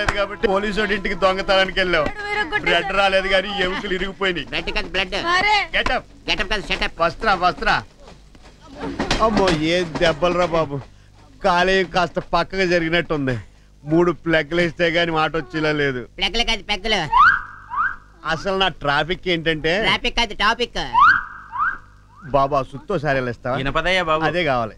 రాలేదు కాబట్టి పోలీసు వాడి ఇంటికి దొంగతనానికి వెళ్ళావు బ్లడ్ రాలేదు కానీ ఎముకలు ఇరిగిపోయినాయి బ్లడ్ కాదు బ్లడ్ గెటప్ గెటప్ కాదు షటప్ వస్త్రా వస్త్రా అమ్మో ఏ దెబ్బలరా బాబు కాలేయం కాస్త పక్కగా జరిగినట్టుంది మూడు ప్లగ్లు వేస్తే గానీ మాట వచ్చేలా లేదు ప్లగ్లు కాదు పెగ్గలు అసలు నా ట్రాఫిక్ ఏంటంటే ట్రాఫిక్ కాదు టాపిక్ బాబా సుత్తో సారీ ఇస్తావా వినపదయ్యా బాబు అదే కావాలి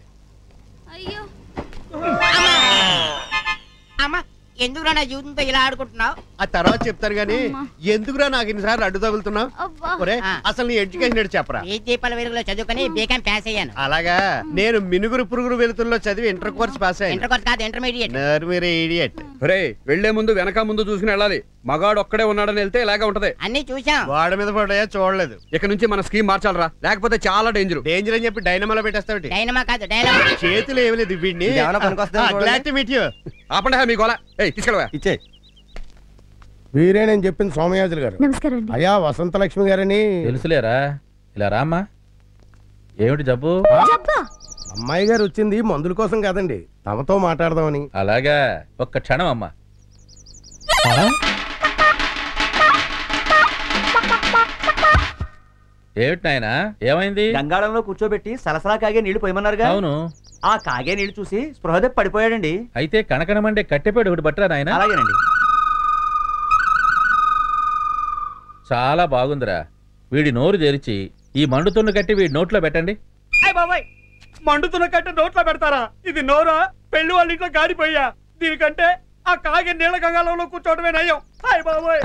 అమ్మా ఎందుకు నా జీవితంతో ఇలా ఆడుకుంటున్నావు ఆ తర్వాత చెప్తాను గానీ ఎందుకురా నాకు ఇన్నిసార్లు అడ్డు తగులుతున్నావు ఒరే ఆ. అసలు నీ ఎడ్యుకేషన్ ఏంటి చెప్పరా ఈ దీపాల వెలుగులో చదువుకొని బీకాం పాస్ అయ్యాను అలాగా నేను మినుగురు పురుగురు వెలుతుల్లో చదివి ఇంటర్ కోర్స్ పాస్ అయ్యాను ఇంటర్ కోర్స్ కాదు ఇంటర్మీడియట్ నర్మీరే ఇడియట్ రే వెళ్లే ముందు వెనక ముందు చూసుకుని వెళ్ళాలి మగాడు ఒక్కడే ఉన్నాడని వెళ్తే ఇలాగే ఉంటది అన్ని చూసాం వాడ మీద పడ్డాయా చూడలేదు ఇక నుంచి మన స్కీమ్ మార్చాలరా లేకపోతే చాలా డేంజర్ డేంజర్ అని చెప్పి డైనమాలో పెట్టేస్తావుటి డైనమా కాదు డైనమా చేతులు ఏమి లేదు వీడిని ఇదేమన్నా పనికొస్తుందా చూడండి. గ్లాడ్ టు మీట్ యు ఆపండి హే మీ గోల ఏయ్ తీసుకెళ్ళవా ఇచ్చే వీరే నేను చెప్పింది సోమయాజులు గారు నమస్కారం అండి అయ్యా వసంతలక్ష్మి గారని తెలుసులేరా ఇలా రామ్మా ఏమిటి జబ్బు జబ్బా అమ్మాయి గారు వచ్చింది మందుల కోసం కాదండి తమతో మాట్లాడదామని అలాగా ఒక్క క్షణం అమ్మా ఆ? ఏమిటి నాయనా ఏమైంది గంగాళంలో కూర్చోబెట్టి సలసలా కాగే నీళ్లు పోయమన్నారుగా అవును ఆ కాగే నీళ్లు చూసి స్పృహదే పడిపోయాడండి అయితే కనకనమండే కట్టెపేడు ఒకటి పట్టరా నాయన అలాగేనండి చాలా బాగుందిరా వీడి నోరు తెరిచి ఈ మండుతున్న కట్టి వీడి నోట్లో పెట్టండి అయ్య బాబాయ్ మండుతున్న కట్ట నోట్లో పెడతారా ఇది నోరా పెళ్లి వాళ్ళ ఇంట్లో గాడిపోయా దీనికంటే ఆ కాగే నీళ్ళ గంగాలంలో కూర్చోవడమే నయ్యం అయ్య బాబాయ్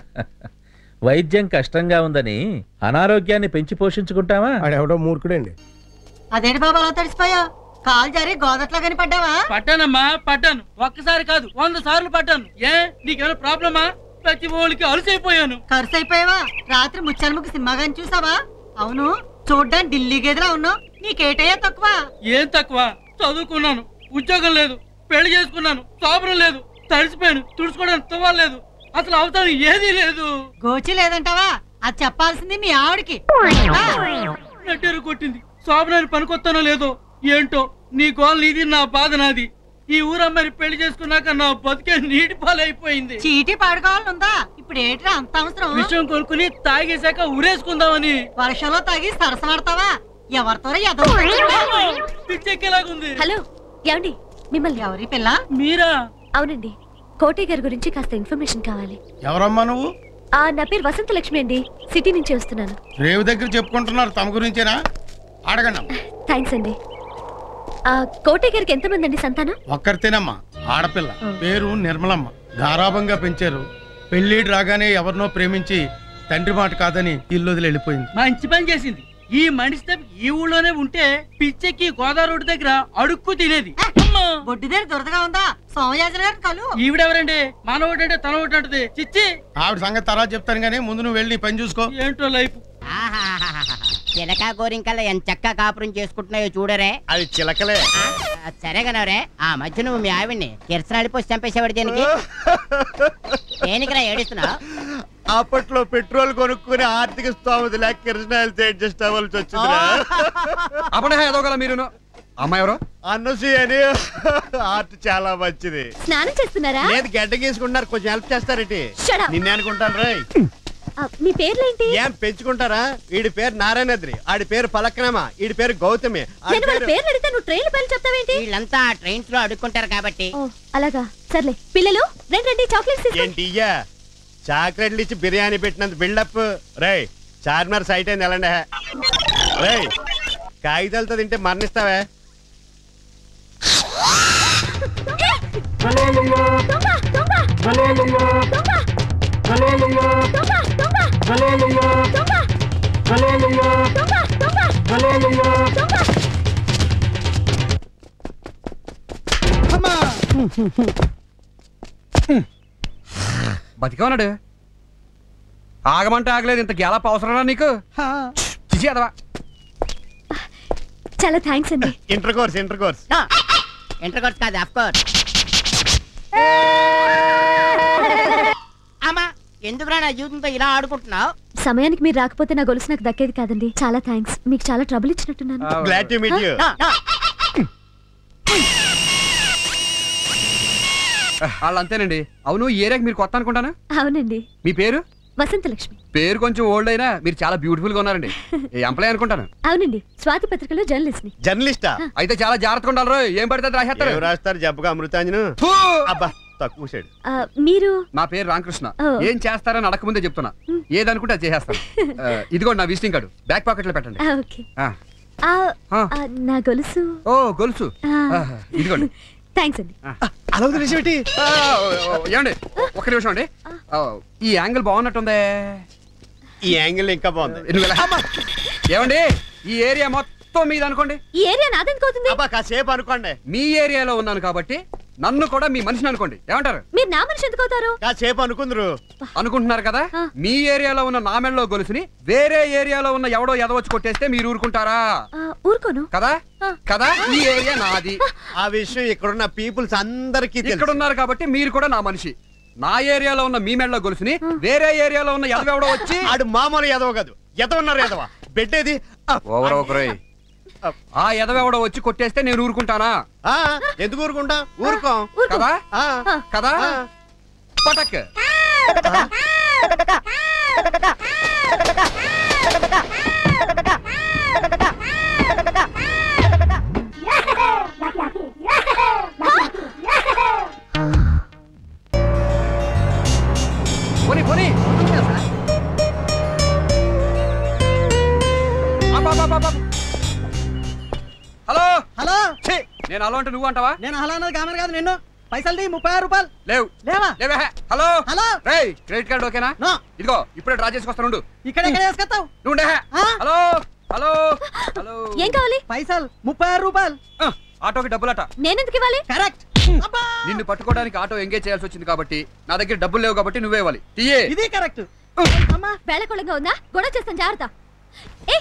వైద్యం కష్టంగా ఉందని అనారోగ్యాన్ని పెంచి పోషించుకుంటావా ఆడెవడో మూర్ఖుడండి అదేంటి బాబా అలా తడిసిపోయా కాలు జారి గోదట్లో కని పడ్డావా పట్టానమ్మా పట్టాను ఒక్కసారి కాదు వంద సార్లు పట్టాను ఏ నీకేమైనా ప్రాబ్లమా ప్రతి ఓళ్ళకి అలసైపోయాను ఖర్చు అయిపోయావా రాత్రి ముచ్చాలముకి సినిమా గాని చూసావా అవును చూడ్డానికి ఢిల్లీ గదిలా ఉన్నావు నీకేటయ్యా తక్కువ ఏం తక్కువ చదువుకున్నాను ఉద్యోగం లేదు పెళ్లి చేసుకున్నాను సోపరం లేదు తడిసిపోయాను తుడుచుకోవడానికి తువ్వలేదు అసలు అవతారం ఏదీ లేదు గోచి లేదంటావా అది చెప్పాల్సింది మీ ఆవిడకి నెట్టేరు కొట్టింది శోభనాన్ని పనికొత్తానో లేదో ఏంటో నీ గోల్ నీది నా బాధ నాది ఈ ఊరమ్మని పెళ్లి చేసుకున్నాక నా బతికే నీటి పాలైపోయింది చీటీ పాడుకోవాలనుందా ఇప్పుడు ఏంట్రా అంత అవసరం విషయం కొనుక్కుని తాగేశాక ఉరేసుకుందామని వర్షంలో తాగి సరసమాడతావా ఎవరితో పిచ్చెక్కేలాగుంది హలో ఏమండి మిమ్మల్ని ఎవరి పిల్ల మీరా అవునండి కోటయ్య గారి గురించి కాస్త ఇన్ఫర్మేషన్ కావాలి ఎవరమ్మా నువ్వు ఆ నా పేరు వసంత లక్ష్మి అండి సిటీ నుంచి వస్తున్నాను రేవు దగ్గర చెప్పుకుంటున్నారు తమ గురించేనా అడగండి అమ్మా. థ్యాంక్స్ అండి ఆ కోటయ్య గారికి ఎంతమంది అండి సంతానం ఒక్కరితేనమ్మా ఆడపిల్ల పేరు నిర్మలమ్మ గారాభంగా పెంచారు పెళ్ళిడు రాగానే ఎవరినో ప్రేమించి తండ్రి మాట కాదని ఇల్లు వదిలి వెళ్ళిపోయింది మంచి పని చేసింది ఈ మనిషి తప్ప ఈ ఊళ్ళోనే ఉంటే పిచ్చెక్కి గోదావరి రోడ్డు దగ్గర అడుక్కు తినేది అమ్మా! బొడ్డు దగ్గర దురదగా ఉందా సోమయాజుల గారిని కలు ఈవిడెవరండి మన ఒకటంటే తన ఒకటి అంటది చిచ్చి ఆవిడ సంగతి తర్వాత చెప్తాను కానీ ముందు నువ్వు వెళ్ళి నీ పని చూసుకో ఏంటో లైఫ్ చిలక గోరింకల్లా ఎంత చక్కగా కాపురం చేసుకుంటున్నాయో చూడరే అది చిలకలే ఆ, సరే కనవరే ఆ మధ్య నువ్వు మీ ఆవిడ్ని కిరసనాడి పోసి చంపేసేవాడు దేనికి దేనికిరా ఏడుస్తున్నావు అప్పట్లో పెట్రోల్ కొనుక్కుని ఆర్థిక స్తోమత లేక కిరసనాయలు అడ్జస్ట్ అవ్వాల్సి వచ్చిందిరా ఆపండి హే ఎదోగల మీరు అమ్మాయి ఎవరో అన్నసి అని ఆర్ట్ చాలా మంచిది స్నానం చేస్తున్నారా లేదు గడ్డ గీసుకుంటున్నారు కొంచెం హెల్ప్ చేస్తారేటి Shut up. నిన్నే అనుకుంటాను రా ఆ, మీ పేర్లేంటి ఏం పెంచుకుంటారా వీడి పేరు నారాయణద్రి ఆడి పేరు పలక్నమ వీడి పేరు గౌతమి ఆడి నేను వాళ్ళ పేరు పేర్లు అడిగితే నువ్వు ట్రైన్ పేర్లు చెప్తావేంటి వీళ్ళంతా ట్రైన్స్ లో అడుక్కుంటారు కాబట్టి ఓ అలాగా సర్లే పిల్లలు రండి రండి చాక్లెట్స్ తీసుకోండి ఏంటి ఇయ్యా చాక్లెట్లు ఇచ్చి బిర్యానీ పెట్టినంత బిల్డప్ రేయ్ చార్మినార్ సైట్ అయింది ఎలాండి రేయ్ కాగితాలతో తింటే మరణిస్తావే బతికా ఉన్నాడు ఆగమంటే ఆగలేదు ఇంత గ్యాలప్ అవసరమా నీకు చిచి అదవా చాలా థ్యాంక్స్ అండి inter course inter course inter course కాదు అఫ్ కోర్స్ అమ్మా ఎందుకురా నా జీవితంతో ఇలా ఆడుకుంటున్నావు సమయానికి మీరు రాకపోతే నా గొలుసు నాకు దక్కేది కాదండి చాలా థ్యాంక్స్ మీకు చాలా ట్రబుల్ ఇచ్చినట్టున్నాను glad to meet you no, no. వాళ్ళు అంతేనండి అవును ఈ ఏరియాకి మీరు కొత్త అనుకుంటాను అవునండి మీ పేరు వసంత లక్ష్మి పేరు కొంచెం ఓల్డ్ అయినా మీరు చాలా బ్యూటిఫుల్ గా ఉన్నారండి ఎంప్లాయ్ అనుకుంటాను అవునండి స్వాతి పత్రికలో జర్నలిస్ట్ ని జర్నలిస్టా అయితే చాలా జాగ్రత్తగా ఉండాలి ఏం పడితే అది రాసేస్తారు ఏం రాస్తారు జబ్బుగా అమృతాంజను ఫూ! అబ్బా తక్కువ సైడ్ ఆ, మీరు నా పేరు రామకృష్ణ ఓ. ఏం చేస్తారని అడగకముందే చెప్తున్నా ఏదనుకుంటే అది చేసేస్తాను ఆ, ఇదిగోండి నా విజిటింగ్ కార్డు బ్యాక్ పాకెట్ లో పెట్టండి ఆ, ఓకే ఆ. ఆ, ఆ. ఆ, నా గొలుసు ఓ గొలుసు ఆ. ఆ, ఇదిగోండి థ్యాంక్స్ అండి అలా వదిలేసి పెట్టి ఆ, ఓ, ఓ, ఏమండి ఒక్క నిమిషం అండి ఆ, ఈ యాంగిల్ బాగున్నట్టుందే ఈ యాంగిల్ ఇంకా బాగుంది ఎన్ని వేల- ఏమండి ఈ ఏరియా మొత్తం మీది అనుకోండి ఈ ఏరియా నాదనుకోతుంది అబ్బా కాసేపు అనుకోండి మీ ఏరియాలో ఉన్నాను కాబట్టి నన్ను కూడా మీ మనిషిని అనుకోండి ఏమంటారు మీరు నా మనిషి ఎందుకు అవుతారు కాసేపు అనుకుందరు అనుకుంటున్నారు కదా ఆ. మీ ఏరియాలో ఉన్న నా మెడలో గొలుసుని వేరే ఏరియాలో ఉన్న ఎవడో ఎదవచ్చి కొట్టేస్తే మీరు ఊరుకుంటారా ఆ, ఊరుకోను కదా ఆ. కదా ఈ ఏరియా నాది ఆ విషయం ఇక్కడున్న పీపుల్స్ అందరికీ ఇక్కడ తెలుసు ఉన్నారు కాబట్టి మీరు కూడా నా మనిషి నా ఏరియాలో ఉన్న మీ మెడలో గొలుసుని వేరే ఏరియాలో ఉన్న ఎదవెవడో వచ్చి ఆడు మామూలు ఎదవ కాదు ఎదవ ఉన్నారు ఎదవ బెడ్డేది ఓవర్ ఒకరోయ్ ఆ ఎదవెవడో వచ్చి కొట్టేస్తే నేను ఊరుకుంటానా ఆ, ఎందుకు ఊరుకుంటా ఊరుకోం ఊరుకో కదా ఆ, కదా ఆ. పటక్ పోనీ పోనీ అబ్బా, అబ్బా, అబ్బా, అబ్బా. హలో హలో ఛీ, నేను హలో అంటే నువ్వు అంటావా నేను హలో అన్నది కామన్ కాదు నిన్ను పైసలు ముప్పై ఆరు రూపాయలు లేవు లేవా లేవే హలో హలో రేయ్ క్రెడిట్ కార్డు ఓకేనా నో ఇదిగో ఇప్పుడే డ్రా చేసుకొస్తాను ఉండు. ఇక్కడ ఎక్కడ వేసుకొస్తావు నువ్వు ఉండే. ఆ? హలో హలో హలో ఏం కావాలి పైసలు ముప్పై ఆరు రూపాయలు ఆ, ఆటోకి డబ్బులట నేనెందుకు ఇవ్వాలి కరెక్ట్ అబ్బా నిన్ను పట్టుకోవడానికి ఆటో ఎంగేజ్ చేయాల్సి వచ్చింది కాబట్టి నా దగ్గర డబ్బులు లేవు కాబట్టి నువ్వే ఇవ్వాలి తీయే ఇది కరెక్ట్ అమ్మా వేళకొళంగా ఉందా గొడవ చేస్తాను జాగ్రత్త ఏ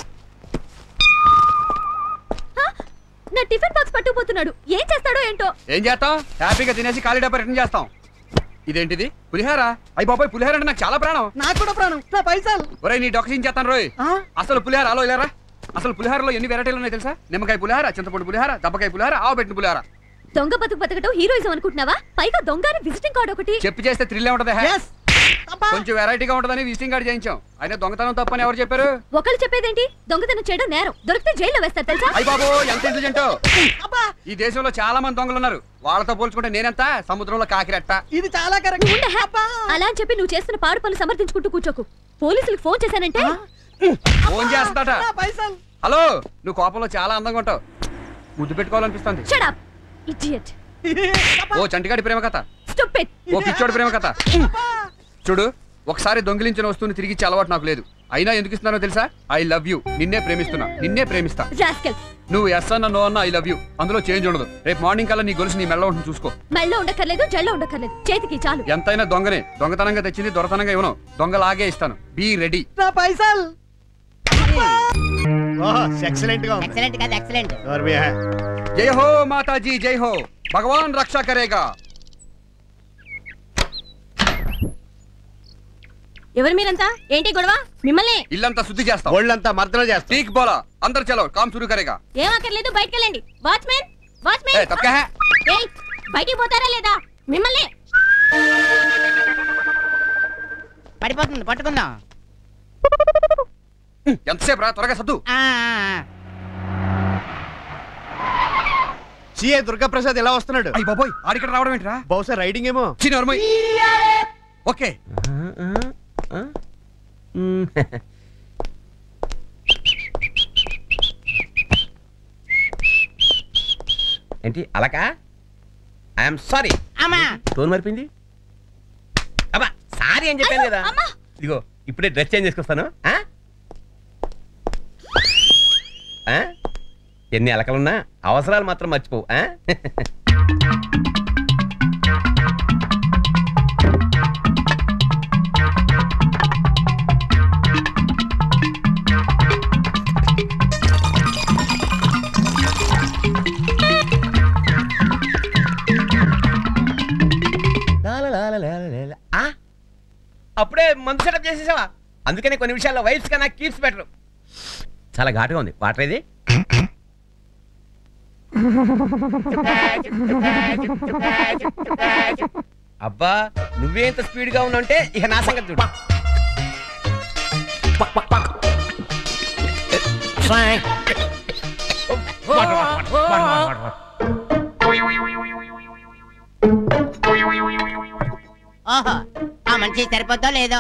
ఆ, నా టిఫిన్ బాక్స్ పట్టుకుపోతున్నాడు ఏం చేస్తాడో ఏంటో ఏం చేస్తాం హ్యాపీగా తినేసి ఖాళీ డబ్బా రిటర్న్ చేస్తాం ఇదేంటిది పులిహార అయ్యి బాబాయ్ పులిహార అంటే నాకు చాలా ప్రాణం నాకు కూడా ప్రాణం నా పైసలు ఒరేయ్ నీ డొక్సింగ్ చేస్తాను రోయ్ ఆ? అసలు పులిహార అలో ఇలారా అసలు పులిహారలో ఎన్ని వెరైటీలు ఉన్నాయి తెలుసా నిమ్మకాయ పులిహార చింతపండు పులిహార దబ్బకాయ పులిహార ఆవు పెట్టిన పులిహార దొంగ బతుకు బతకటం హీరోయిజం అనుకుంటున్నావా పైగా దొంగని విజిటింగ్ కార్డ్ ఒకటి చెప్పి చేస్తే థ్రిల్ ఉంటది ఎస్ అబ్బా కొంచెం వెరైటీగా ఉంటదని విజిటింగ్ కార్డు చేయించాం అయినా దొంగతనం తప్పని ఎవరు చెప్పారు ఒకళ్ళు చెప్పేదేంటి దొంగతనం చేయడం నేరం దొరికితే జైల్లో వేస్తారు తెలుసా అయ్యి బాబు ఎంత ఇంటెలిజెంట్ అబ్బా ఈ దేశంలో చాలా మంది దొంగలు ఉన్నారు వాళ్ళతో పోల్చుకుంటే నేనెంత సముద్రంలో కాకిరెట్ట ఇది చాలా కరెక్ట్ ఉండే హే. అలా అని చెప్పి నువ్వు చేస్తున్న పాడు పనులు సమర్థించుకుంటూ కూర్చోకు పోలీసులకు ఫోన్ చేశానంటే ఫోన్ చేస్తాట నా పైసలు హలో నువ్వు కోపంలో చాలా అందంగా ఉంటావు ముద్దు పెట్టుకోవాలనిపిస్తుంది షడప్ ఇడియట్ ఓ చంటిగాడి ప్రేమ కథ స్టూపిడ్ ఓ పిచ్చోడి ప్రేమ కథ చూడు ఒకసారి దొంగిలించిన వస్తువుని తిరిగి ఇచ్చే అలవాటు నాకు లేదు అయినా ఎందుకు ఇస్తున్నానో తెలుసా ఐ లవ్ యూ నిన్నే ప్రేమిస్తున్నా నిన్నే ప్రేమిస్తా రాస్కెల్ నువ్వు ఎస్ అన్న నో అన్న ఐ లవ్ యూ అందులో చేంజ్ ఉండదు రేపు మార్నింగ్ కల్లా నీ గొలుసు నీ మెల్ల ఉంటుంది చూసుకో మెళ్ళో ఉండక్కర్లేదు జల్లో ఉండక్కర్లేదు చేతికి చాలు ఎంతైనా దొంగనే దొంగతనంగా తెచ్చింది దొరతనంగా ఇవ్వను దొంగలాగే ఇస్తాను బీ రెడీ నా పైసలు ఎక్సలెంట్ గా ఉంది ఎక్సలెంట్ కాదు ఎక్సలెంట్ और भी है జై హో మాతాజీ జై హో భగవాన్ రక్షా కరేగా ఎవరు మీరంతా ఏంటి గొడవ మిమ్మల్ని ఇల్లంతా శుద్ధి చేస్తాం ఒళ్ళంతా మర్దన చేస్తా టీక్ బోలా అందరు చలో కామ్ సురు కరేగా ఏం అక్కర్లేదు బయటికి వెళ్ళండి వాచ్మెన్ ఏ వాచ్మెన్ తప్పకా హై ఏయ్ బయటికి పోతారా లేదా మిమ్మల్ని పడిపోతుంది పట్టుకుందాం ఎంతసేపు రా త్వరగా సద్దు ఆ, ఆ, ఆ. సిఏ దుర్గాప్రసాద్ ఎలా వస్తున్నాడు అయ్యి బాబోయ్ ఆడిక్కడ రావడం ఏంట్రా బహుశా రైడింగ్ ఏమో చిన్న ఓకే ఏంటి అలాకా ఐఎమ్ సారీ అమ్మా టోన్ మరిపింది అబ్బా సారీ అని చెప్పాను కదా ఇదిగో ఇప్పుడే డ్రెస్ చేంజ్ చేసుకొస్తాను ఆ? ఆ? ఎన్ని అలకలున్నా అవసరాలు మాత్రం మర్చిపోవు ఆ? లాలలాలలాలలా. ఆ? అప్పుడే మందు సెటప్ చేసేసావా అందుకనే కొన్ని విషయాల్లో వైఫ్స్ కన్నా కీప్స్ బెటర్ చాలా ఘాటుగా ఉంది వాటర్ ఇది అబ్బా నువ్వే ఇంత స్పీడ్ గా ఉన్నావంటే ఇక నా సంగతి చూడు ఓహో ఆ మనిషి సరిపోద్దో లేదో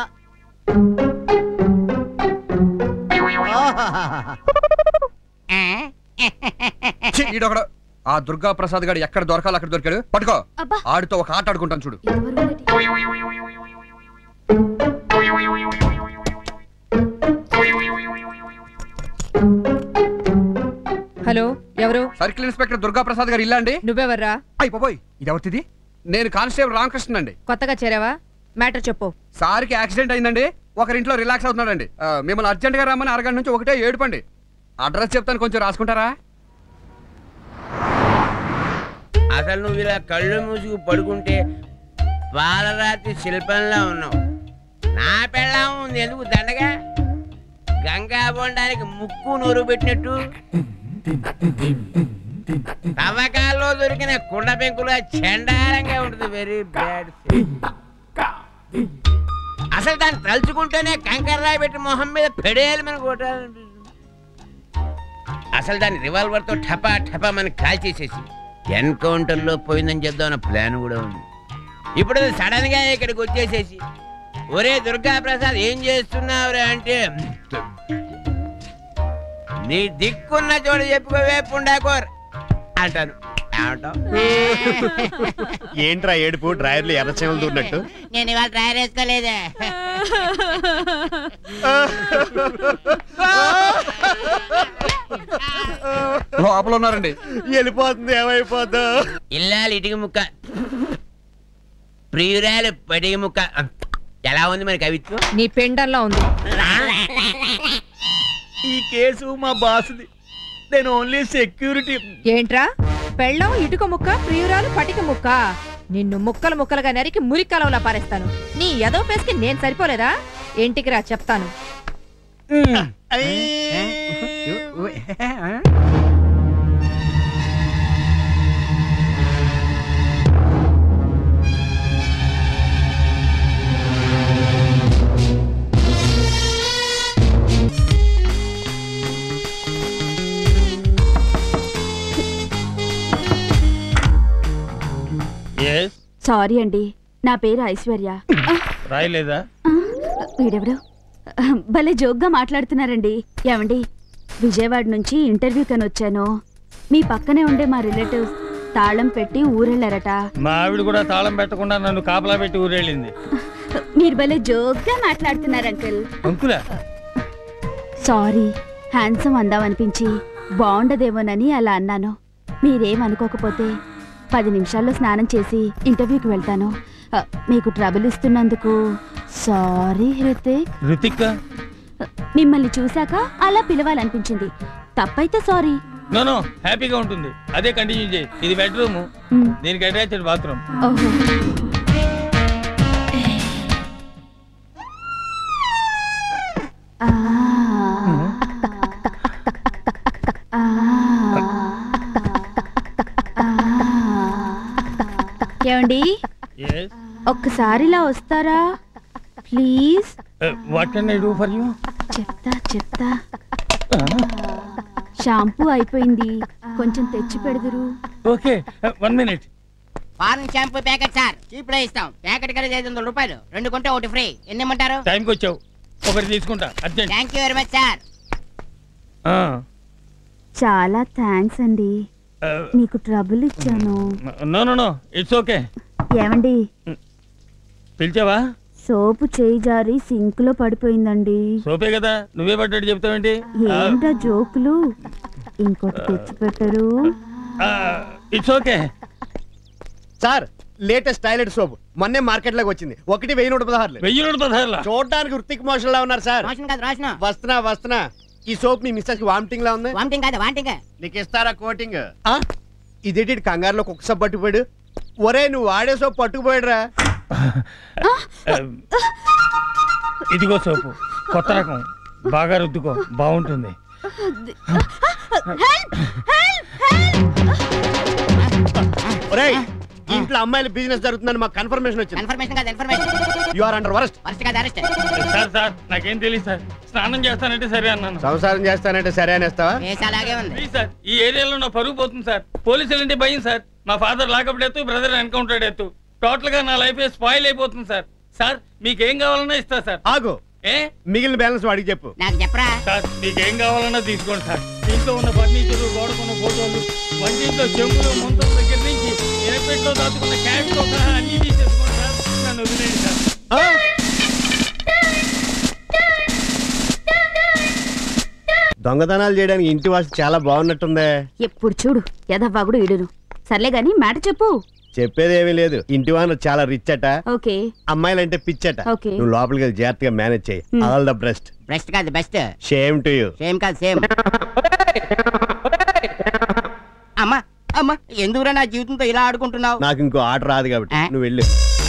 ఓహో ఆ? ఛీ, ఈడొకడు ఆ దుర్గా ప్రసాద్ గారు ఎక్కడ దొరకాలో అక్కడ దొరికాడు పట్టుకో అబ్బా. ఆడితో ఒక ఆట ఆడుకుంటాను చూడు హలో ఎవరు సర్కిల్ ఇన్స్పెక్టర్ దుర్గా ప్రసాద్ గారు ఇల్లా అండి నువ్వెవర్రా అయిపోయి ఇది ఎవరిది నేను కానిస్టేబుల్ రామకృష్ణ అండి కొత్తగా చేరావా మ్యాటర్ చెప్పు సార్కి యాక్సిడెంట్ అయిందండి ఒకరింట్లో రిలాక్స్ అవుతున్నాడండి ఆ, మిమ్మల్ని అర్జెంట్ గా రమ్మని అరగంట నుంచి ఒకటే ఏడుపండి అడ్రస్ చెప్తాను కొంచెం రాసుకుంటారా అసలు నువ్వు ఇలా కళ్ళు మూసుకు పడుకుంటే పాలరాతి శిల్పంలా ఉన్నావు నా పెళ్ళం ఉంది ఎందుకు దండగా గంగా బొండానికి ముక్కు నూరు పెట్టినట్టు తవ్వకాల్లో దొరికిన కుండ పెంకుల చండాలంగా ఉంటుంది వెరీ బ్యాడ్ అసలు దాన్ని తలుచుకుంటేనే కంకర్రాయి పెట్టి మొహం మీద పెడేయాలి మన కొట్టాలనిపిస్తుంది అసలు దాన్ని రివాల్వర్ తో ఠపా ఠపా మన కాల్చేసేసి ఎన్కౌంటర్ లో పోయిందని చెప్దామన్న ప్లాన్ కూడా ఉంది ఇప్పుడు అది సడన్ గా ఇక్కడికి వచ్చేసేసి ఒరే దుర్గా ప్రసాద్ ఏం చేస్తున్నావురా అంటే నీ దిక్కున్న చోట చెప్పుకోవే పుండాకోర్ అంటాను ఏమంటావ్? ఏంట్రా ఏడుపు డ్రైవర్లు ఎర్రచీమలు దూరినట్టు నేను ఇవాళ డ్రైవర్ వేసుకోలేదే లోపల ఉన్నారండి వెళ్ళిపోతుంది ఏమైపోద్దు ఇల్లాలి ఇటుక ముక్క ప్రియురాలు పడిగ ముక్క ఎలా ఉంది మరి కవిత్వం నీ పెండల్లా ఉంది ఈ కేసు మా బాస్ది నేను ఓన్లీ సెక్యూరిటీ ఏంట్రా పెళ్ళం ఇటుక ముక్క ప్రియురాలు పటిక ముక్క నిన్ను ముక్కలు ముక్కలుగా నరికి మురికలవలా పారేస్తాను నీ ఎదో పేస్కి నేను సరిపోలేదా ఇంటికి రా చెప్తాను ఎస్ సారీ అండి నా పేరు ఐశ్వర్య రాయలేదా వీడెవడు భలే జోక్గా మాట్లాడుతున్నారండి ఏమండి విజయవాడ నుంచి ఇంటర్వ్యూ కని వచ్చాను మీ పక్కనే ఉండే మా రిలేటివ్స్ తాళం పెట్టి ఊరెళ్ళారట మా ఆవిడ కూడా తాళం పెట్టకుండా నన్ను కాపలా పెట్టి ఊరేళ్ళింది మీరు భలే జోక్గా మాట్లాడుతున్నారు అంకుల్ అంకులా సారీ హ్యాండ్సమ్ అందామనిపించి బాగుండదేమోనని అలా అన్నాను మీరేమనుకోకపోతే పది నిమిషాల్లో స్నానం చేసి ఇంటర్వ్యూకి వెళ్తాను ఆ, మీకు ట్రబుల్ ఇస్తున్నందుకు సారీ హృతిక్ రుతిక్ మిమ్మల్ని చూశాక అలా పిలవాలనిపించింది తప్పైతే సారీ నో నో హ్యాపీగా ఉంటుంది అదే కంటిన్యూ చేయి ఇది బెడ్రూమ్ మ్. దీనికి అటాచ్డ్ బాత్రూమ్ ఓహో ఆ. ఆ. ఆ. ఏమండి ఒక్కసారి ఇలా వస్తారా please what can I do for you చెప్తా చెప్తా షాంపూ అయిపోయింది కొంచెం తెచ్చి పెడదురు okay one minute foreign shampoo packet sir cheap లో ఇస్తాం ప్యాకెట్ కలిసి ఐదు వందల రూపాయలు రెండు కొంటే ఒకటి ఫ్రీ ఎన్ని ఇమ్మంటారు టైంకి వచ్చావు ఒకటి తీసుకుంటా urgent thank you very much sir చాలా థ్యాంక్స్ అండి మీకు ట్రబుల్ ఇచ్చాను no no no it's okay ఏమండి పిలిచావా సోపు చేయి జారి సింక్ లో పడిపోయిందండి సోపే కదా నువ్వే పడ్డట్టు చెప్తావేంటి ఏంటా జోకులు ఇంకోటి తెచ్చి పెట్టరు it's okay sir latest toilet soap మొన్నే మార్కెట్ లోకి వచ్చింది ఒకటి వెయ్యి నూట పదహారులు వెయ్యి నూట పదహారులా? చూడడానికి వృత్తిక్ మోషన్ లా ఉన్నారు సార్ మోషన్ కాదు రోషన్ వస్తున్నా వస్తున్నా ఈ సోప్ మీ మిస్సెస్ కి వామిటింగ్ లా ఉంది వామిటింగ్ కాదు వామిటింగ్ నీకు ఇస్తారా కోటింగ్ ఇదేంటి ఈడు కంగారులో కుక్క సోప్ పట్టుకుపోయాడు ఒరే నువ్వు వాడే సోప్ పట్టుకుపోయాడురా ఇదిగో సోపు కొత్త రకం బాగా రుద్దుకో బాగుంటుంది ఒరేయ్ ఇంట్లో అమ్మాయిల బిజినెస్ జరుగుతుందని మాకు కన్ఫర్మేషన్ వచ్చింది ఇన్ఫర్మేషన్ కాదు information you are under arrest వరుస కాదు అరెస్ట్ సార్ సార్ నాకేం తెలియదు సార్ స్నానం చేస్తానంటే సరే అన్నాను సంసారం చేస్తానంటే సరే అనేస్తావా కేసు అలాగే ఉంది ప్లీజ్ సార్ ఈ ఏరియాలో నా పరుగు పోతుంది సార్ పోలీసులు అంటే భయం సార్ మా ఫాదర్ లాకప్ ఎత్తు బ్రదర్ ఎన్కౌంటర్ ఎత్తు టోటల్ గా నా లైఫ్ స్పాయిల్ అయిపోతుంది సార్ సార్ మీకేం కావాలన్నా ఇస్తా సార్ ఆగు ఏ మిగిలిన బ్యాలెన్స్ వాడికి చెప్పు నాకు చెప్పరా సార్ మీకేం కావాలన్నా తీసుకోండి సార్ ఇంట్లో ఉన్న ఫర్నిచర్ గోడకున్న ఫోటోలు వంటింట్లో చెంబులు ముంతల దగ్గర నుంచి ఎయిర్పెట్లో దాచుకున్న క్యాష్తో సహా అన్ని తీసేసుకోండి సార్ నన్ను వదిలేయండి సార్ దొంగతనాలు చేయడానికి ఇంటి వాసి చాలా బాగున్నట్టుందే ఎప్పుడు చూడు యదవ్వాగుడు ఇడును సర్లే గాని మ్యాటర్ చెప్పు చెప్పేది ఏమీ లేదు ఇంటి వాన చాలా రిచ్ అట ఓకే అమ్మాయిలంటే పిచ్చట ఓకే. నువ్వు లోపలికి వెళ్ళి జాగ్రత్తగా మేనేజ్ చేయి ఆల్ ద బెస్ట్ బెస్ట్ కాదు best shame to you same కాదు సేమ్ అమ్మా అమ్మా ఎందుకురా నా జీవితంతో ఇలా ఆడుకుంటున్నావు నాకు ఇంకో ఆట రాదు కాబట్టి నువ్వు వెళ్ళు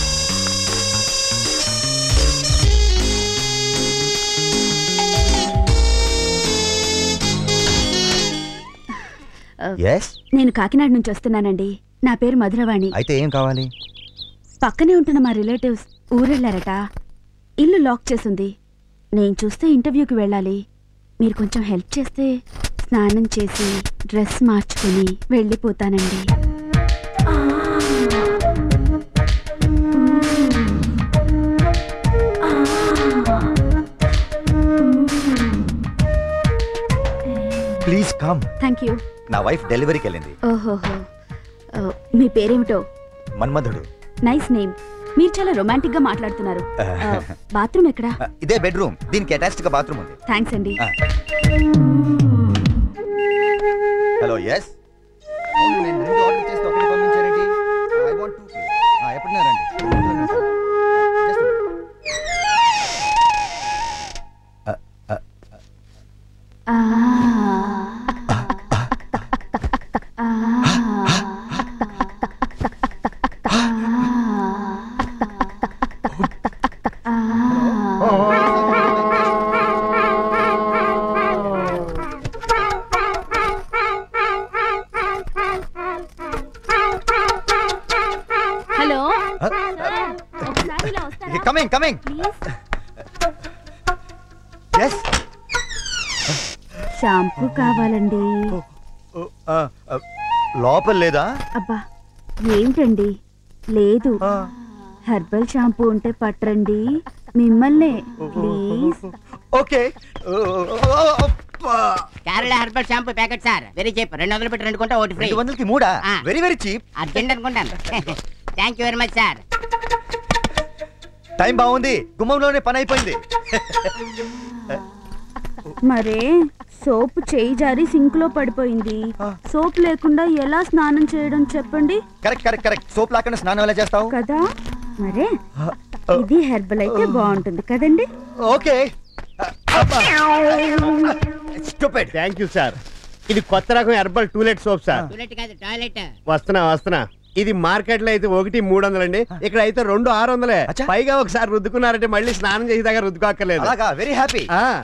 ఎస్ నేను కాకినాడ నుంచి వస్తున్నానండి నా పేరు మధురవాణి అయితే ఏం కావాలి పక్కనే ఉంటున్న మా రిలేటివ్స్ ఊరెళ్ళారట ఇల్లు లాక్ చేసుంది నేను చూస్తే ఇంటర్వ్యూకి వెళ్ళాలి మీరు కొంచెం హెల్ప్ చేస్తే స్నానం చేసి డ్రెస్ మార్చుకుని వెళ్ళిపోతానండి ప్లీజ్ కమ్ థ్యాంక్ యూ నా వైఫ్ డెలివరీకి వెళ్ళింది ఓహోహో ఓ, మీ పేరేమిటో మన్మధుడు నైస్ నేమ్ మీరు చాలా రొమాంటిక్ గా మాట్లాడుతున్నారు ఆ, బాత్రూమ్ ఎక్కడా ఆ, ఇదే బెడ్రూమ్ దీనికి అటాచ్డ్ గా బాత్రూమ్ ఉంది థ్యాంక్స్ అండి హలో ఎస్ అవును నేను రెండు ఆర్డర్ చేస్తే ఒకటి పంపించారేంటి ఐ వాంట్ టూ ఎప్పుడున్నా రండి Just a minute. Hello coming coming yes shampoo కావాలండి లోపల లేదా అబ్బా ఏంటండి లేదు హెర్బల్ షాంపూ ఉంటే పట్టరండి మిమ్మల్నే please okay Kerala herbal shampoo packet sir very cheap రెండు వందలు పెట్టి రెండు కొంటే ఒకటి ఫ్రీ రెండు వందలకి మూడా వెరీ వెరీ చీప్ అర్జెంట్ అనుకుంటాను thank you very much sir time బాగుంది గుమ్మంలోనే పని అయిపోయింది మరే సోప్ చేయి జారి సింక్ లో పడిపోయింది సోప్ లేకుండా ఎలా స్నానం చేయడం చెప్పండి కరెక్ట్ కరెక్ట్ కరెక్ట్ సోప్ లాకుండా స్నానం ఎలా చేస్తావు కదా మరే ఇది హెర్బల్ అయితే బాగుంటుంది కదండి ఓకే థ్యాంక్ యూ సార్ ఇది కొత్త రకం herbal to let soap sir to let కాదు టాయిలెట్ వస్తున్నా వస్తున్నా ఇది మార్కెట్ లో అయితే ఒకటి మూడు వందలండి ఇక్కడ అయితే రెండు ఆరు వందలే పైగా ఒకసారి రుద్దుకున్నారంటే మళ్ళీ స్నానం చేసి దగ్గర రుద్దుకోక్కర్లేదు అలాగా వెరీ హ్యాపీ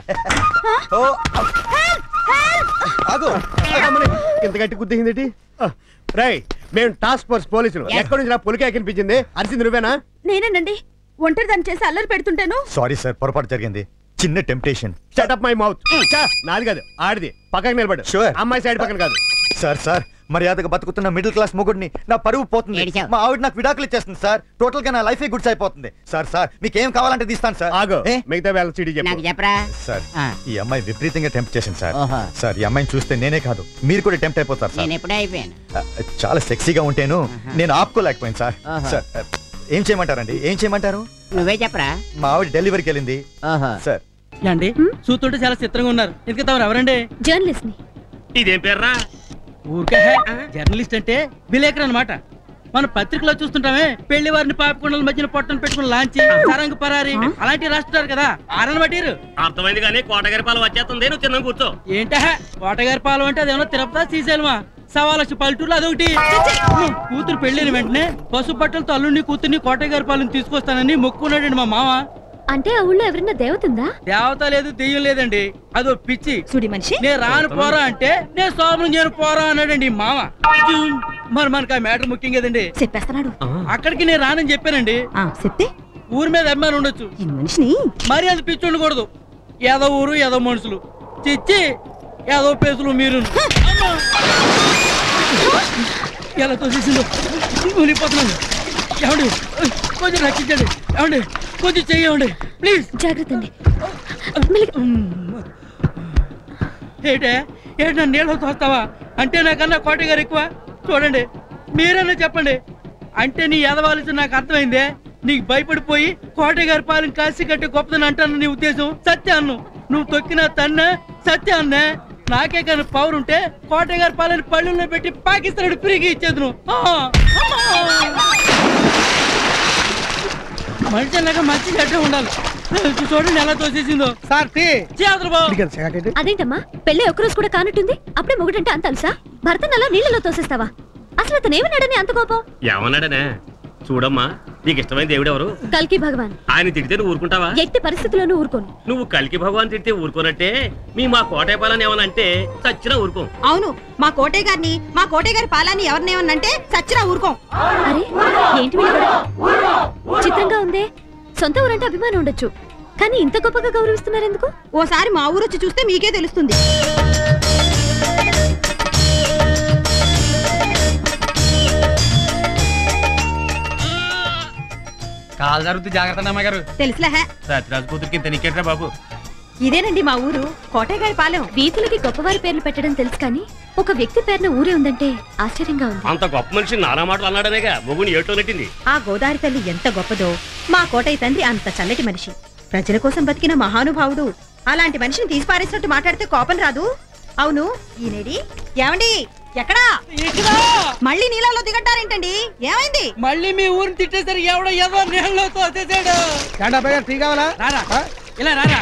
ఇంత గట్టి గుద్దింది రై మేము టాస్క్ ఫోర్స్ పోలీసులు ఎక్కడి నుంచి నా పొలికే కనిపించింది అరిసింది నువ్వేనా నేనేనండి ఒంటరి దాన్ని చేసి అల్లరి పెడుతుంటాను సారీ సార్ పొరపాటు జరిగింది చిన్న టెంప్టేషన్ షటప్ మై మౌత్ నాది కాదు ఆడిది పక్కకి నిలబడు Sure. అమ్మాయి సైడ్ పక్కన కాదు సార్ సార్ మర్యాదగా బతుకుతున్న మిడిల్ క్లాస్ మొగుడిని నా పరువు పోతుంది మా ఆవిడ నాకు విడాకులు ఇచ్చేస్తుంది సార్ టోటల్ గా నా లైఫ్ గుడ్స్ అయిపోతుంది సార్ సార్ మీకు ఏం కావాలంటే తీస్తాను సార్ ఆగు మిగతా వేళ సిటీ చెప్పు నాకు చెప్పరా సార్ ఆ. ఈ అమ్మాయి విపరీతంగా టెంప్ట్ చేసింది సార్ ఓహో. సార్ ఈ అమ్మాయిని చూస్తే నేనే కాదు మీరు కూడా టెంప్ట్ అయిపోతారు సార్ నేను ఎప్పుడే అయిపోయాను ఆ, చాలా సెక్సీగా ఉంటేను నేను ఆపుకోలేకపోయాను సార్ ఓహో. సార్ ఆ, ఏం చేయమంటారండి ఏం చేయమంటారు నువ్వే చెప్పరా మా ఆవిడ డెలివరీకి వెళ్ళింది సార్ అండి చూస్తుంటే చాలా చిత్రంగా ఉన్నారు ఎందుకు తమరు ఎవరండి జర్నలిస్ట్ ని ఇదేం పేర్రా ఊరికే జర్నలిస్ట్ అంటే విలేకరు అనమాట మన పత్రికలో చూస్తుంటామే పెళ్లి వారిని పాపకొండల మధ్యన పొట్టను పెట్టుకుని లాంచి సరంగు పరారి అలాంటివి రాస్తున్నారు కదా ఆరని బట్టిరు అర్థమైంది కానీ కోటగారి పాలు వచ్చేస్తుంది నువ్వు తిన్నాం కూర్చో ఏంటా కోటగారి పాలు అంటే అదేమన్నా తిరుపతి శ్రీశైలమా సవా లక్ష పల్లెటూరులో అదొకటి కూతురు పెళ్ళిన వెంటనే పసుపు బట్టలతో అల్లుడిని కూతుర్ని కోటగారి పాలను తీసుకొస్తానని మొక్కున్నాడండి మా మామ అంటే ఆ ఊళ్ళో ఎవరైనా దేవత ఉందా దేవత లేదు దెయ్యం లేదండి అదో పిచ్చి సుడి మనిషి నేను రాను పోరా అంటే నేను సోమను నేను పోరా అన్నాడండి ఈ మామ జూమ్. మరి మనకు ఆ మ్యాటర్ ముఖ్యం కదండి చెప్పేస్తున్నాడు అక్కడికి నేను రానని చెప్పానండి చెప్తే ఊరి మీద అభిమానం ఉండొచ్చు ఈ మనిషిని మరి అది పిచ్చి ఉండకూడదు ఏదో ఊరు ఏదో మనుషులు చిచ్చి ఏదో పేసులు మీరు ఎలా తోసేసిందో మునిగిపోతున్నాను ఏమండి కొంచెం రక్షించండి ఏమండి కొంచెం చెయ్యండి ప్లీజ్ జాగ్రత్త అండి ఏటే ఏంటి నన్ను నీళ్ళతో తోస్తావా అంటే నాకన్నా కోట గారు ఎక్కువ చూడండి మీరన్నా చెప్పండి అంటే నీ ఎదవాల్సి నాకు అర్థమైందే నీకు భయపడిపోయి కోట గారి పాలన కాసి కట్టి గొప్పదని అంటాను నీ ఉద్దేశం సత్య అన్ను నువ్వు తొక్కిన తన్న సత్య అన్నే నాకే కానీ పవర్ ఉంటే కోట గారి పాలన పళ్ళుల్లో పెట్టి పాకిస్తాన్ ఫ్రీగా ఇచ్చేది నువ్వు మనిషి అన్నాక మంచి గట్టే ఉండాలి చూడండి ఎలా తోసేసిందో సార్ అదేంటమ్మా పెళ్ళి ఒక్కరోజు కూడా కానట్టుంది అప్పుడే మొగుడంటే అంత అలుసా భర్తను అలా నీళ్ళలో తోసేస్తావా అసలు అతను ఏమన్నాడని అంత కోపం ఏమన్నాడనే చూడమ్మా నీకు ఇష్టమైన దేవుడు ఎవరు కల్కి భగవాన్ ఆయన తిడితే నువ్వు ఊరుకుంటావా ఎట్టి పరిస్థితుల్లోనూ ఊరుకోను నువ్వు కలికి భగవాన్ తిడితే ఊరుకోనట్టే మీ మా కోటయ్య పాలని ఏమన్నా అంటే చచ్చినా ఊరుకోం అవును మా కోటయ్య గారిని మా కోటయ్య గారి పాలాన్ని ఎవరినేమన్నంటే సచ్చినా ఊరుకోం అరే ఏంటి వీళ్ళ గొడవ? చిత్రంగా ఉందే సొంత ఊరంటే అభిమానం ఉండొచ్చు కానీ ఇంత గొప్పగా గౌరవిస్తున్నారు ఎందుకు ఓసారి మా ఊరు వచ్చి చూస్తే మీకే తెలుస్తుంది కాలు జరుగుతుంది జాగ్రత్త అమ్మాయి గారు తెలుసులే హే. సత్యరాజు కూతురికి ఇంత నీకేట్రా బాబు ఇదేనండి మా ఊరు కోటయ్య గారి పాలెం వీధులకి గొప్పవారి పేర్లు పెట్టడం తెలుసు కానీ ఒక వ్యక్తి పేరున ఊరే ఉందంటే ఆశ్చర్యంగా ఉంది అంత గొప్ప మనిషి నానా మాటలు అన్నాడనేగా మొగుని ఏటో నెట్టింది ఆ గోదావరి తల్లి ఎంత గొప్పదో మా కోటయ్య తండ్రి అంత చల్లటి మనిషి ప్రజల కోసం బతికిన మహానుభావుడు అలాంటి మనిషిని తీసి పారేసినట్టు మాట్లాడితే కోపం రాదు అవును ఈనేడి ఏమండి ఎక్కడా మళ్ళీ నీళ్ళలో దిగట్టారేంటండి ఏమైంది మళ్ళీ మీ ఊరిని తిట్టేసరికి ఎవడో ఏదో నీళ్ళలో తోసేసాడు టీ కావాలా రారా ఇలా రారా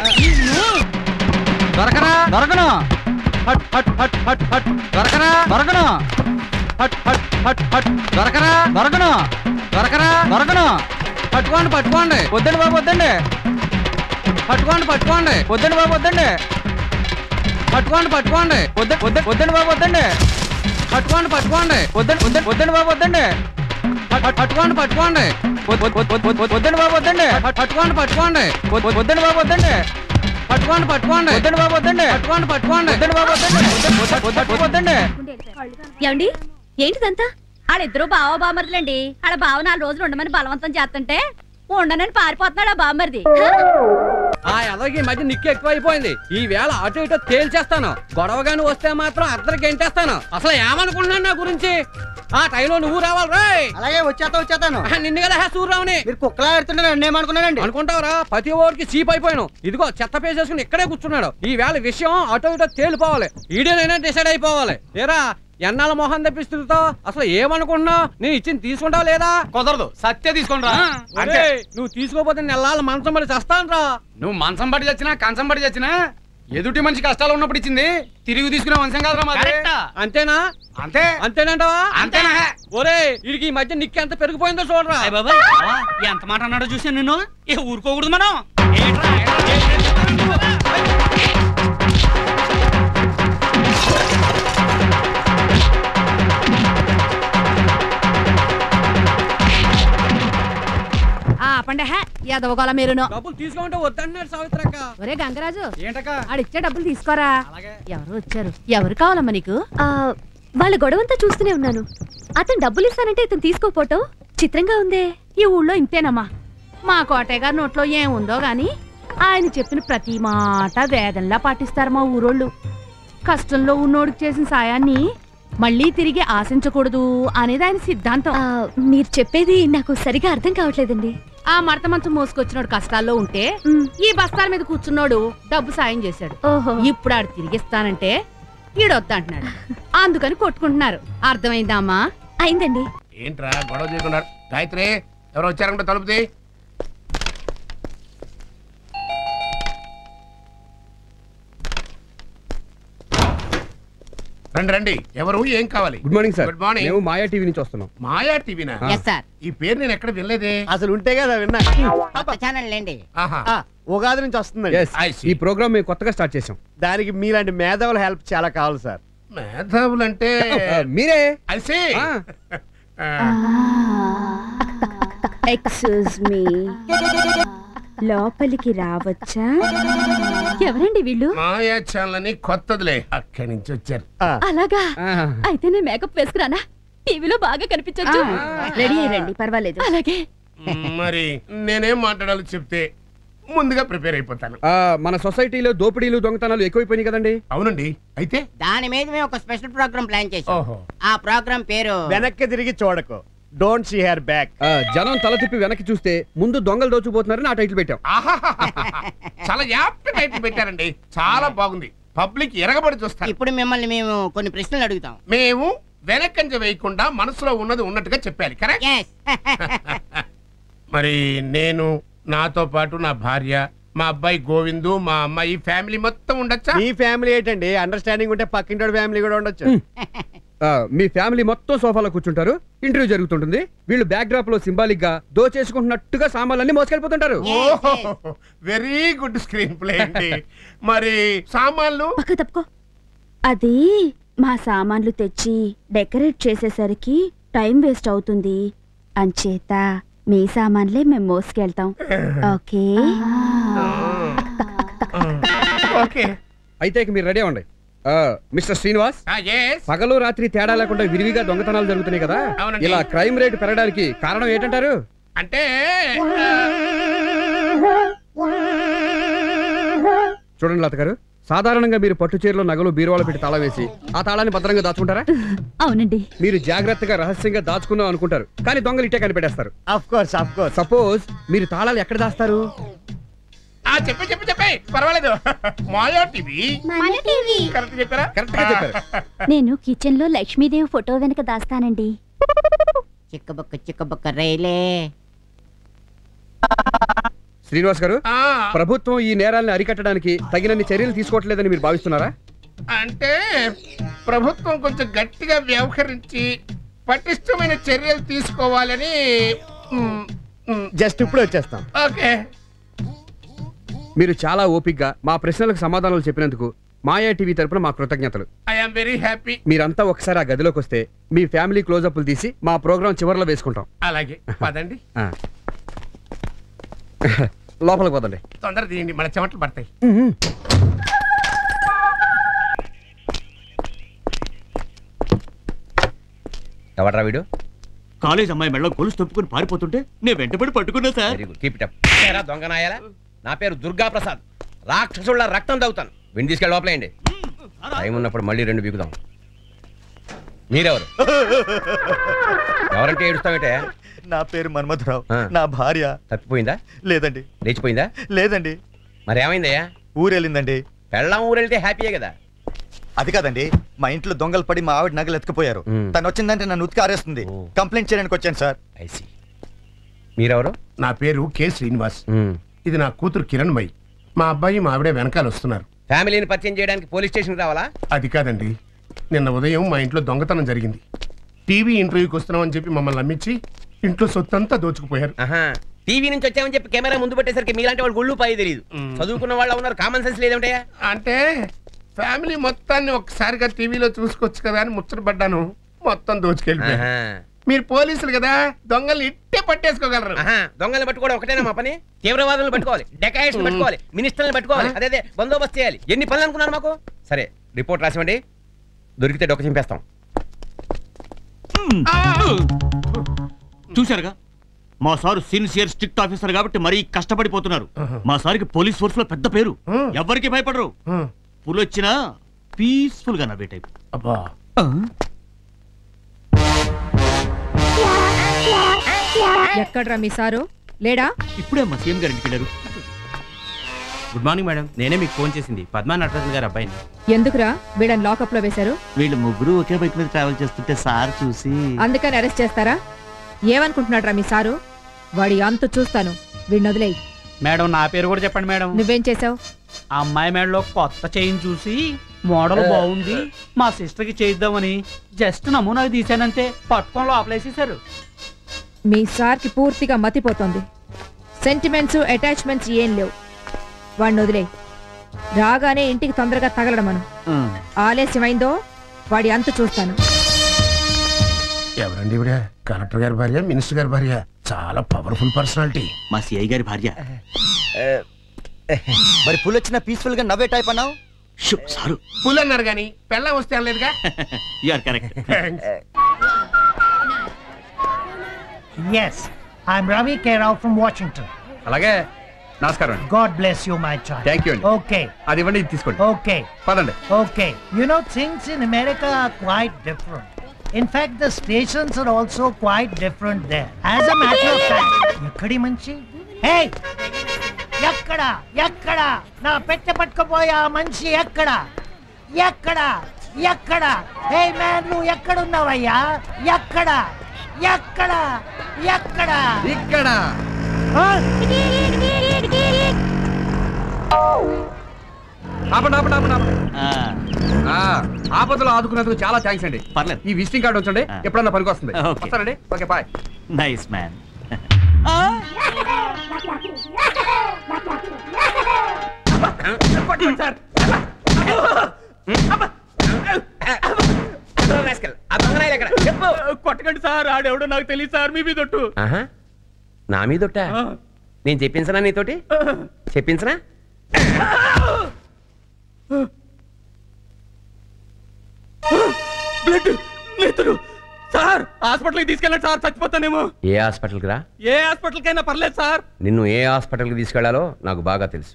దొరకరా దొరకను హట్ హట్ హట్ హట్ హట్ దొరకరా దొరకను హట్ హట్ హట్ హట్ దొరకరా దొరకను దొరకరా దొరకను పట్టుకోండి పట్టుకోండి వద్దండి బాబు వద్దండి పట్టుకోండి పట్టుకోండి వద్దండి బాబు వద్దండి పట్టుకోండి పట్టుకోండి వద్ద వద్ద వద్దండి బాబు వద్దండి పట్టుకోండి పట్టుకోండి వద్దండి వద్దండి వద్దండి బాబు వద్దండి పట్- పట్- పట్టుకోండి పట్టుకోండి వద్- వద్- వద్- వద్- వద్- వద్దండి బాబు వద్దండి పట్- పట్టుకోండి పట్టుకోండి వద్- వద్- వద్దండి బాబు వద్దండి పట్టుకోండి పట్టుకోండి వద్దండి బాబు వద్దండి పట్టుకోండి పట్టుకోండి వద్దండి బాబు వద్దండి వద్ద- వద్ద- వద్ద- వద్ద- వద్దండి ఏమండి ఏంటిదంతా ఆడిద్దరు బావ బామర్దులండి ఆడ బావ నాలుగు రోజులు ఉండమని బలవంతం చేస్తుంటే ఉండనని పారిపోతున్నాడు ఆ బామర్ది ఆ ఎలాగే ఈ మధ్య నిక్కు ఎక్కువ అయిపోయింది ఈ వేళ అటు ఇటు తేల్చేస్తాను గొడవగాని వస్తే మాత్రం అద్దరికి ఎంటేస్తాను అసలు ఏమనుకుంటున్నాను నా గురించి ఆ టైంలో నువ్వు రావాలి రాయ్ అలాగే వచ్చేస్తా వచ్చేస్తాను నిన్ను కదా సూర్యరావుని మీరు కుక్కలా ఎడుతుంటే నన్ను ఏమనుకున్నానండి అనుకుంటావరా ప్రతి ఓడికి చీప్ అయిపోయాను ఇదిగో చెత్త పేసేసుకుని ఇక్కడే కూర్చున్నాడు ఈ వేళ విషయం అటో ఇటో తేలిపోవాలి ఈడేనైనా డిసైడ్ అయిపోవాలి ఏరా ఎన్నాళ్ళ మొహం తెప్పిస్తుందో అసలు ఏమనుకుంటున్నావు నేను ఇచ్చింది తీసుకుంటావు లేదా కుదరదు సత్య తీసుకుంటా అంటే నువ్వు తీసుకోపోతే నెలల మంచం పడి చస్తాను రా నువ్వు మంచం పడి చచ్చినా కంచం పడి చచ్చినా ఎదుటి మంచి కష్టాలు ఉన్నప్పుడు ఇచ్చింది తిరిగి తీసుకునే వంశం కాదురా మాది అంతేనా అంతే అంతేనంటావా అంతేనా? ఒరే వీడికి ఈ మధ్య నిక్కి ఎంత పెరిగిపోయిందో చూడరా బాబాయ్ ఎంత మాట అన్నాడో చూసాను నిన్ను ఏ ఊరుకోకూడదు మనం ఆ పండే హే ఎదవగల మీరును డబ్బులు తీసుకుంటే వద్దన్నాడు సావిత్రక్క ఒరే గంగరాజు ఏంటక్క ఆడిచ్చే డబ్బులు తీసుకోరా ఎవరు వచ్చారు ఎవరు కావాలమ్మా నీకు ఆ, వాళ్ళ గొడవంతా చూస్తూనే ఉన్నాను అతను డబ్బులు ఇస్తానంటే ఇతను తీసుకోపోవటం చిత్రంగా ఉందే ఈ ఊళ్ళో ఇంతేనమ్మా మా కోటయ్య గారి నోట్లో ఏముందో గాని ఆయన చెప్పిన ప్రతి మాట వేదంలా పాటిస్తారు మా ఊరోళ్ళు కష్టంలో ఉన్నోడికి చేసిన సాయాన్ని మళ్ళీ తిరిగి ఆశించకూడదు అనేది ఆయన సిద్ధాంతం ఆ, మీరు చెప్పేది నాకు సరిగా అర్థం కావట్లేదండి ఆ మడత మంచం మోసుకొచ్చినోడు కష్టాల్లో ఉంటే ఈ బస్తాల మీద కూర్చున్నోడు డబ్బు సాయం చేశాడు ఓహో ఇప్పుడు ఆడు తిరిగిస్తానంటే ఈడొద్దు అంటున్నాడు అందుకని కొట్టుకుంటున్నారు అర్థమైందా అమ్మా అయిందండి ఏంట్రా గొడవ చేయకుండా గాయత్రి ఎవరో వచ్చారంటే తలుపుది రండి రండి ఎవరు ఏం కావాలి good morning sir good morning మేము మాయా టీవీ నుంచి వస్తున్నాం మాయా టీవీనా Yes, sir. ఈ పేరు నేను ఎక్కడ వినలేదే అసలు ఉంటే కదా విన్నా కొత్త ఛానల్ లేండి ఆహా ఆ, ఉగాది నుంచి వస్తుందండి Yes, ఈ ప్రోగ్రామ్ మేము కొత్తగా స్టార్ట్ చేసాం దానికి మీలాంటి మేధావుల హెల్ప్ చాలా కావాలి సార్ మేధావులంటే మీరే అయితే ఎక్స్క్యూజ్ మీ లోపలికి రావచ్చా ఎవరండి వీళ్ళు మాయా ఛానల్ అని కొత్తదిలే అక్కడి నుంచి వచ్చారు అలాగా అయితే నేను మేకప్ వేసుకురానా టీవీలో బాగా కనిపించొచ్చు రెడీ అయ్యండి పర్వాలేదు అలాగే మరి నేనేం మాట్లాడాలో చెప్తే ముందుగా ప్రిపేర్ అయిపోతాను ఆ, మన సొసైటీలో దోపిడీలు దొంగతనాలు ఎక్కువైపోయినాయి కదండి అవునండి అయితే దాని మీద మేము ఒక స్పెషల్ ప్రోగ్రామ్ ప్లాన్ చేసాం ఓహో. ఆ ప్రోగ్రామ్ పేరు వెనక్కి తిరిగి చూడకు డోంట్ సీ హెర్ బ్యాక్ ఆ, జనం తల తిప్పి వెనక్కి చూస్తే ముందు దొంగలు దోచుకుపోతున్నారని ఆ టైటిల్ పెట్టాం చాలా యాప్ట్ టైటిల్ పెట్టారండి చాలా బాగుంది పబ్లిక్ ఎరగబడి చూస్తారు ఇప్పుడు మిమ్మల్ని మేము కొన్ని ప్రశ్నలు అడుగుతాం మేము వెనకంజ వేయకుండా మనసులో ఉన్నది ఉన్నట్టుగా చెప్పాలి కరెక్ట్ మరి నేను నాతో పాటు నా భార్య మా అబ్బాయి గోవిందు మా అమ్మాయి ఫ్యామిలీ మొత్తం ఉండొచ్చా మీ ఫ్యామిలీ ఏంటండి అండర్స్టాండింగ్ ఉంటే పక్కింటి ఫ్యామిలీ కూడా ఉండొచ్చు ఆ, మీ ఫ్యామిలీ మొత్తం సోఫాలో కూర్చుంటారు ఇంటర్వ్యూ జరుగుతుంటుంది వీళ్ళు బ్యాక్ డ్రాప్ లో సింబాలిక్ గా దోచేసుకుంటున్నట్టుగా సామాన్లన్నీ మోసుకెళ్ళిపోతుంటారు వెరీ గుడ్ స్క్రీన్ ప్లే అండి మరి సామాన్లు పక్క తప్పుకో అది మా సామాన్లు తెచ్చి డెకరేట్ చేసేసరికి టైం వేస్ట్ అవుతుంది అంచేత మీ సామాన్లే మేము మోసుకెళ్తాం ఓకే ఓకే అయితే ఇక మీరు రెడీ అవ్వండి ఆ, మిస్టర్ శ్రీనివాస్ yes. పగలు రాత్రి తేడా లేకుండా విరివిగా దొంగతనాలు జరుగుతున్నాయి కదా అవునండి. ఇలా క్రైమ్ రేట్ పెరగడానికి కారణం ఏంటంటారు అంటే చూడండి లత గారు సాధారణంగా మీరు పట్టు చీరలో నగలు బీరువాలో పెట్టి తాళం వేసి ఆ తాళాన్ని భద్రంగా దాచుకుంటారా అవునండి మీరు జాగ్రత్తగా రహస్యంగా దాచుకుందాం అనుకుంటారు కానీ దొంగలు ఇట్టే కనిపెట్టేస్తారు of course of course suppose మీరు తాళాలు ఎక్కడ దాస్తారు ఆ చెప్పి చెప్పి చెప్పి పర్వాలేదు మాయా టీవీ కరెక్ట్ చెప్పారా కరెక్ట్ గా చెప్పారు నేను కిచెన్ లో లక్ష్మీదేవి ఫోటో వెనక దాస్తానండి చిక్కబుక్క చిక్కబుక్క రైలే శ్రీనివాస్ గారు ప్రభుత్వం ఈ నేరాలను అరికట్టడానికి తగినన్ని చర్యలు తీసుకోవట్లేదని మీరు భావిస్తున్నారా అంటే ప్రభుత్వం కొంచెం గట్టిగా వ్యవహరించి పటిష్టమైన చర్యలు తీసుకోవాలని మ్, మ్, జస్ట్ ఇప్పుడు వచ్చేస్తాం ఓకే మీరు చాలా ఓపిగ్గా మా ప్రశ్నలకు సమాధానాలు చెప్పినందుకు మాయా టీవీ తరపున మా కృతజ్ఞతలు ఐఎమ్ వెరీ హ్యాపీ మీరంతా ఒకసారి ఆ గదిలోకి వస్తే మీ ఫ్యామిలీ క్లోజప్లు తీసి మా ప్రోగ్రాం చివరిలో వేసుకుంటాం అలాగే పదండి ఆ. లోపలికి పోదండి తొందర తీయండి మన చెమటలు పడతాయి ఎవడ్రా వీడు కాలేజ్ అమ్మాయి మెడలో గొలుసు తప్పుకుని పారిపోతుంటే నేను వెంటబడి పట్టుకున్నా sir very good keep it up ఏరా దొంగ నాయాలా నా పేరు దుర్గా ప్రసాద్ రాక్షసుళ్ళ రక్తం తాగుతాను విని తీసుకెళ్ళి లోపలేయండి టైం ఉన్నప్పుడు మళ్ళీ రెండు బీకుదాం మీరెవరు ఎవరంటే ఏడుస్తావేటే నా పేరు మన్మథరావు ఆ. నా భార్య తప్పిపోయిందా లేదండి లేచిపోయిందా లేదండి మరి ఏమైందయ్యా ఊరెళ్ళిందండి పెళ్ళాం ఊరెళ్తే హ్యాపీయే కదా అది కాదండి మా ఇంట్లో దొంగలు పడి మా ఆవిడ నగలు ఎత్తుకుపోయారు తను వచ్చిందంటే నన్ను ఉతికి ఆరేస్తుంది కంప్లైంట్ చేయడానికి వచ్చాను సార్ ఐసి మీరెవరు నా పేరు కె శ్రీనివాస్ ఇది నా కూతురు కిరణ్మయి మా అబ్బాయి మా ఆవిడే వెనకాల వస్తున్నారు ఫ్యామిలీని పరిచయం చేయడానికి పోలీస్ స్టేషన్ రావాలా అది కాదండి నిన్న ఉదయం మా ఇంట్లో దొంగతనం జరిగింది టీవీ ఇంటర్వ్యూకి వస్తున్నామని చెప్పి మమ్మల్ని నమ్మించి ఇంట్లో సొత్తంతా దోచుకుపోయారు ఆహా టీవీ నుంచి వచ్చామని చెప్పి కెమెరా ముందు పెట్టేసరికి మీలాంటి వాళ్ళు గుళ్ళు పాయి తెలియదు చదువుకున్న వాళ్ళు ఉన్నారు కామన్ సెన్స్ లేదంటయ్యా అంటే ఫ్యామిలీ మొత్తాన్ని ఒక్కసారిగా టీవీలో చూసుకోవచ్చు కదా అని ముచ్చటపడ్డాను మొత్తం దోచుకెళ్ళిపోయారు మీరు పోలీసులు కదా దొంగల్ని ఇట్టే పట్టేసుకోగలరు ఆహా, దొంగల్ని పట్టుకోవడం ఒకటేనా మా పని తీవ్రవాదులను పట్టుకోవాలి డెకాయిట్స్ పట్టుకోవాలి మినిస్టర్ని పట్టుకోవాలి అదే అదే బందోబస్తు చేయాలి ఎన్ని పనులు అనుకున్నారు మాకు సరే రిపోర్ట్ రాసివ్వండి దొరికితే డొక్క చింపేస్తాం చూశారుగా మా సారు సిన్సియర్ స్ట్రిక్ట్ ఆఫీసర్ కాబట్టి మరీ కష్టపడిపోతున్నారు మా సార్కి పోలీస్ ఫోర్స్ లో పెద్ద పేరు ఎవరికి భయపడరు పులొచ్చినా పీస్ఫుల్ గా నవ్వే టైప్ అబ్బా ఎక్కడ్రా మీ సారు లేడా ఇప్పుడే మా సీఎం గారు ఇంటికి వెళ్ళారు గుడ్ మార్నింగ్ మేడం నేనే మీకు ఫోన్ చేసింది పద్మా నటరాజన్ గారి అబ్బాయిని ఎందుకురా వీళ్ళని లాకప్ లో వేశారు వీళ్ళు ముగ్గురు ఒకే బైక్ మీద ట్రావెల్ చేస్తుంటే సార్ చూసి అందుకని అరెస్ట్ చేస్తారా ఏమనుకుంటున్నాడ్రా మీ సారు వాడి అంతు చూస్తాను వీడిని వదిలేయి మేడం నా పేరు కూడా చెప్పండి మేడం నువ్వేం చేసావు ఆ అమ్మాయి మేడలో కొత్త చైన్ చూసి మోడల్ బాగుంది మా సిస్టర్ కి చేయిద్దామని జస్ట్ నమూనాకి తీసానంతే పట్టుకొని లోపలేసేసారు మీ సార్కి పూర్తిగా మతిపోతుంది సెంటిమెంట్స్ అటాచ్మెంట్స్ ఏం లేవు వాడిని వదిలే రాగానే ఇంటికి తొందరగా తగలడం మనం ఆలస్యమైందో వాడి అంత చూస్తాను ఎవరండి ఇవిడ కలెక్టర్ గారి భార్య మినిస్టర్ గారి భార్య చాలా పవర్ఫుల్ పర్సనాలిటీ మా సిఐ గారి భార్య మరి పుల్ వచ్చిన పీస్ఫుల్ గా నవ్వే టైప్ అన్నావు సారు పుల్ అన్నారు కానీ పెళ్ళం వస్తే అనలేదుగా you are correct Yes, I'm Ravi K. Rao from Washington. అలాగే నమస్కారం అండి God bless you, my child. Thank you అండి Okay, అది ఇవ్వండి ఇది తీసుకోండి okay, పదండి okay. You know, things in America are quite different. In fact, the stations are also quite different there. As a matter of fact, ఎక్కడి మంచి హే ఎక్కడ ఎక్కడ నా పెట్టె పట్టుకుపోయే ఆ మనిషి ఎక్కడ ఎక్కడ ఎక్కడ హే మ్యాన్ నువ్వు ఎక్కడున్నావయ్యా ఎక్కడ ఎక్కడ ఎక్కడ ఇక్కడ ఆపండి ఆపండి ఆపండి ఆపండి ఆ, ఆపదలో ఆదుకున్నందుకు చాలా థ్యాంక్స్ అండి పర్లేదు ఈ విజిటింగ్ కార్డు ఉంచండి ఎప్పుడన్నా పనికి వస్తుంది ఓకే. వస్తానండి ఓకే బాయ్ నైస్ మ్యాన్ కొట్టకండి సార్ ఆడెవడో నాకు తెలియదు సార్ మీ మీద ఒట్టు. ఆహా నా మీదొట్ట నేను చెప్పించనా నీతోటి చెప్పించనా బ్లడ్ నెత్తురు సార్ హాస్పిటల్కి తీసుకెళ్ళండి సార్ చచ్చిపోతానేమో ఏ హాస్పిటల్కి రా ఏ హాస్పిటల్కైనా పర్లేదు సార్ నిన్ను ఏ హాస్పిటల్కి తీసుకెళ్లాలో నాకు బాగా తెలుసు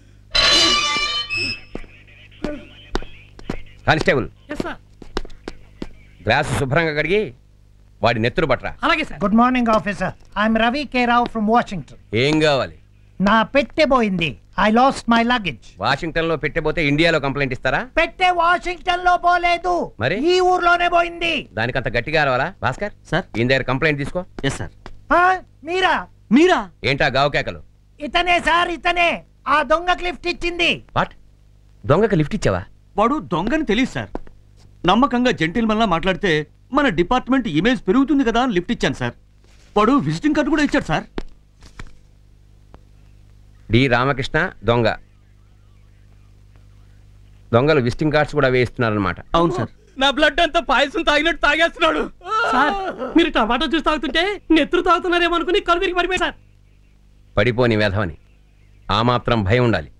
కానిస్టేబుల్ ఎస్ సార్ గ్లాసు శుభ్రంగా కడిగి వాడి నెత్తురు పట్టరా అలాగే sir good morning officer I'm Ravi K Rao from Washington ఏం కావాలి నా పెట్టె పోయింది I lost my luggage Washington లో పెట్టబోతే ఇండియాలో కంప్లైంట్ ఇస్తారా పెట్టె వాషింగ్టన్ లో పోలేదు మరి? ఈ ఊర్లోనే పోయింది దానికంత గట్టిగా రావాలా భాస్కర్ సార్ ఈయన దగ్గర కంప్లైంట్ తీసుకో ఎస్ సార్ ఆ, మీరా మీరా ఏంటా గావు కేకలు ఇతనే సార్ ఇతనే ఆ దొంగకి లిఫ్ట్ ఇచ్చింది వాట్ దొంగకి లిఫ్ట్ ఇచ్చావా వాడు దొంగని తెలియదు సార్ నమ్మకంగా జెంటిల్మన్లా మాట్లాడితే మన డిపార్ట్మెంట్ ఇమేజ్ పెరుగుతుంది కదా అని లిఫ్ట్ ఇచ్చాను సార్ వాడు విజిటింగ్ కార్డు కూడా ఇచ్చాడు సార్ డి రామకృష్ణ దొంగ దొంగలు విజిటింగ్ కార్డ్స్ కూడా వేయిస్తున్నారనమాట అవును సార్ నా బ్లడ్ అంతా పాయసం తాగినట్టు తాగేస్తున్నాడు సార్ మీరు టమాటో జ్యూస్ తాగుతుంటే నెత్తురు తాగుతున్నారేమో అనుకుని కలువిరికి పడిపోయి సార్ పడిపోని వేధవని ఆ మాత్రం భయం ఉండాలి